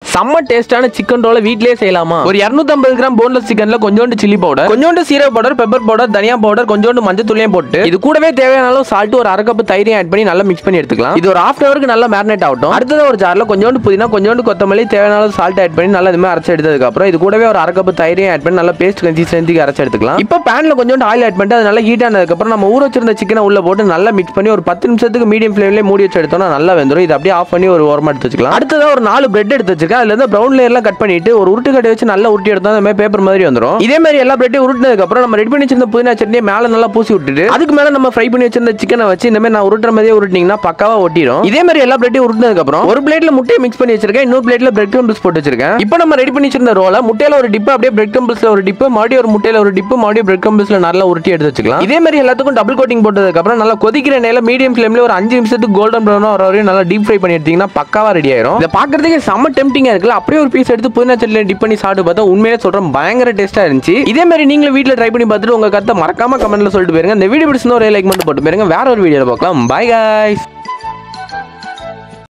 செம்ம டேஸ்டான சிக்கன் ரோல வீட்லயே செய்யலாமா ஒரு 250 கிராம் போன்லெஸ் சிக்கன்ல கொஞ்சோண்டு சில்லி பவுடர் கொஞ்சோண்டு சீரக பவுடர் பெப்பர் பவுடர் தனியா பவுடர் கொஞ்சோண்டு மஞ்சள் தூளையும் போட்டு இது கூடவே தேவையான அளவு சால்ட் ஒரு அரை கப் தயிரையும் ஆட் பண்ணி நல்லா மிக்ஸ் பண்ணி எடுத்துக்கலாம் இது ஒரு ஹாஃப் ஹவருக்கு நல்லா மேரினேட் ஆகட்டும் அடுத்தது ஒரு ஜார்ல கொஞ்சோண்டு புதினா கொஞ்சோண்டு கொத்தமல்லி தேவையான அளவு சால்ட் ஆட் பண்ணி நல்லா இதுமே அரைச்சு எடுத்ததுக்கு அப்புறம் இது கூடவே ஒரு அரை கப் தயிரையும் ஆட் பண்ணி நல்லா பேஸ்ட் கன்சிஸ்டன்சிக்கு அரைச்சு எடுத்துக்கலாம் இப்போ பேன்ல கொஞ்சோண்டு ஆயில் ஆட் பண்ணிட்டு அது நல்லா ஹீட் ஆனதுக்கு அப்புறம் நம்ம ஊற வச்சிருந்த சிக்கனை உள்ள போட்டு நல்லா மிக்ஸ் பண்ணி ஒரு பத்து நிமிஷத்துக்கு மீடியம் ஃப்ளேம்ல மூடி வச்சு எடுத்தோம்னா நல்லா வெந்துரும் இது அப்படியே ஆஃப் பண்ணி ஒரு ஓரமா எடுத்து வச்சுக்கலாம் அடுத்ததா ஒரு நாலு பிரெட் எடுத்து வச்சிருக்கேன் அதுல இருந்து ப்ரௌன் லேயர்லாம் கட் பண்ணிட்டு ஒரு உருட்டு கட்டை வச்சு நல்லா உருட்டி எடுத்தா அந்த மாதிரி பேப்பர் மாதிரி வந்துரும் இதே மாதிரி எல்லா பிரெட்டையும் உருட்டினதுக்கு அப்புறம் நம்ம ரெடி பண்ணி வச்சிருந்த புதினா சட்னியை மேல நல்லா பூசி விட்டுட்டு அதுக்கு மேல நம்ம ஃப்ரை பண்ணி வச்சிருந்த சிக்கனை வச்சு இந்த மாதிரி நான் உருட்டுற மாதிரியே உருட்டினீங்கன்னா பக்காவா ஒட்டிடும் இதே மாதிரி எல்லா பிரெட்டையும் உருட்டினதுக்கு அப்புறம் ஒரு பிளேட்ல முட்டையை மிக்ஸ் பண்ணி வச்சிருக்கேன் இன்னொரு பிளேட்ல பிரெட் கிரம்பிள்ஸ் போட்டு வச்சிருக்கேன் இப்போ நம்ம ரெடி பண்ணி வச்சிருந்த ரோல முட்டையில ஒரு டிப்பு அப்படியே பிரெட் கிரம்பிள்ஸ்ல ஒரு டிப்பு மறுபடியும் ஒரு முட்டையில ஒரு டிப்பு மறுபடியும் பிரெட் கிரம்பிள்ஸ்ல நல்லா உருட்டி எடுத்து வச்சுக்கலாம் இதே மாதிரி எல்லாத்துக்கும் டபுள் கோட்டிங் போட்டதுக்கு அப்புறம் நல்லா கொதிக்கிற நேரம் மீடியம் ஃப்ளேம்ல ஒரு அஞ்சு நிமிஷத்துக்கு கோல்டன் ப்ரௌனா வர வரையும் நல்லா டீப் ஃப்ரை பண்ணி எடுத்தீங்கன்னா பக்காவா ரெடி ஆயிரும் இதை பாக்குறதுக்கு செம்ம டெம்டிங்கா இருக்குல்ல அப்படியே ஒரு பீஸ் எடுத்து புதினா சட்னில டிப் பண்ணி சாப்பிட்டு பார்த்தா உண்மையிலே சொல்றேன் பயங்கர டேஸ்டா இருந்துச்சு இதே மாதிரி நீங்களும் வீட்ல ட்ரை பண்ணி பார்த்துட்டு உங்க கருத்தை மறக்காம கமெண்ட்ல சொல்லிட்டு போயிருங்க இந்த வீடியோ பிடிச்சிருந்தா ஒரு லைக் மட்டும் போட்டு போயிருங்க வேற ஒரு வீடியோல பார்க்கலாம் பை guys